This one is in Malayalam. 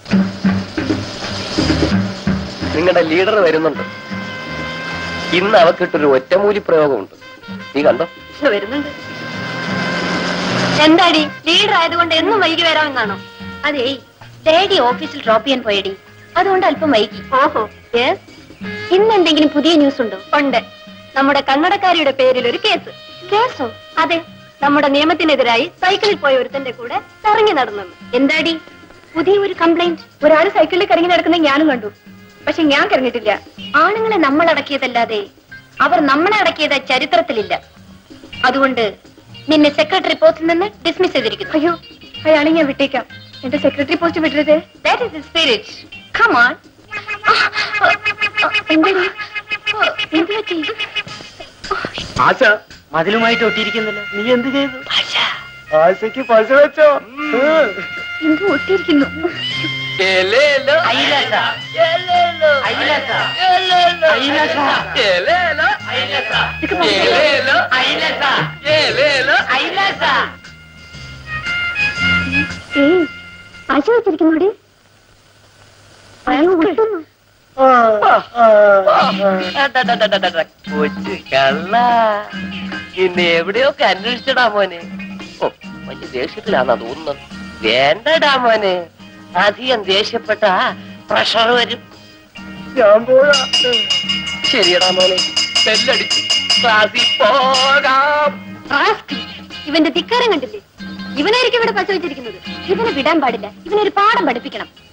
നിങ്ങളുടെ ലീഡർ വരുന്നുണ്ട് ഇന്ന് അവക്കിട്ടൊരു ഒറ്റമൂലി പ്രയോഗമുണ്ട് നീ കണ്ടോ വരുന്നുണ്ട് എന്താടി ലീഡർ ആയതുകൊണ്ട് എന്നും വൈകി വരാമെന്നാണോ അതേ ഡാഡി ഓഫീസിൽ ഡ്രോപ്പ് ചെയ്യാൻ പോയടി അതുകൊണ്ട് അല്പം വൈകി ഓഹോ യെസ് ഇന്ന് എന്തെങ്കിലും പുതിയ ന്യൂസ് ഉണ്ടോ ഉണ്ട് നമ്മുടെ കന്നടക്കാരിയുടെ പേരിൽ ഒരു കേസ് കേസോ അതെ നമ്മുടെ നിയമത്തിനെതിരായി സൈക്കിളിൽ പോയ ഒരുത്തന്റെ കൂടെ കറങ്ങി നടന്നെന്ന് എന്താടി പുതിയ ഒരു കംപ്ലൈന്റ് ഒരാൾ സൈക്കിളിൽ കറങ്ങി നടക്കുന്നത് ഞാനും കണ്ടു പക്ഷെ ഞാൻ കറങ്ങിട്ടില്ല ആണുങ്ങളെ നമ്മൾ അടക്കിയതല്ലാതെ അവർ നമ്മളെ അടക്കിയത് ചരിത്രത്തിലില്ല അതുകൊണ്ട് നിന്നെ സെക്രട്ടറി പോസ്റ്റിൽ നിന്ന് ഡിസ്മിസ് ചെയ്തിരിക്കുന്നു അയ്യോ അയാളെ ഞാൻ വിട്ടേക്കാം എന്റെ സെക്രട്ടറി പോസ്റ്റ് വിടരുത് that is spirit come on എന്താടി എന്ത് പറ്റി ആശ മതിലുമായിട്ട് ഒട്ടിയിരിക്കുന്നില്ല നീ എന്ത് ചെയ്തു ആശയ്ക്ക് പശ വെച്ചോ എന്ത് ഒട്ടിയിരിക്കുന്നു ഏയ് ആശ വെച്ചിരിക്കുന്നോടി അയാൾ വിട്ടുന്നു കൊച്ചു കള്ള ഇന്ന് എവിടെയൊക്കെ അന്വേഷിച്ചടാ മോനെ ഓ വലിയ ദേഷ്യത്തിലാന്നാ തോന്നുന്നത് വേണ്ടടാ മോനെ അധികം ദേഷ്യപ്പെട്ട പ്രഷർ വരും ഞാൻ പോയാ ശരിയടാ മോനെ ബെല്ലടിച്ചു ക്ലാസ്സിൽ പോകാം റാസ്കൽ. ഇവന്റെ ധിക്കാരം കണ്ടില്ലേ ഇവനായിരിക്കും ഇവിടെ പച്ച വെച്ചിരിക്കുന്നത് ഇവനെ വിടാൻ പാടില്ല ഇവനൊരു പാഠം പഠിപ്പിക്കണം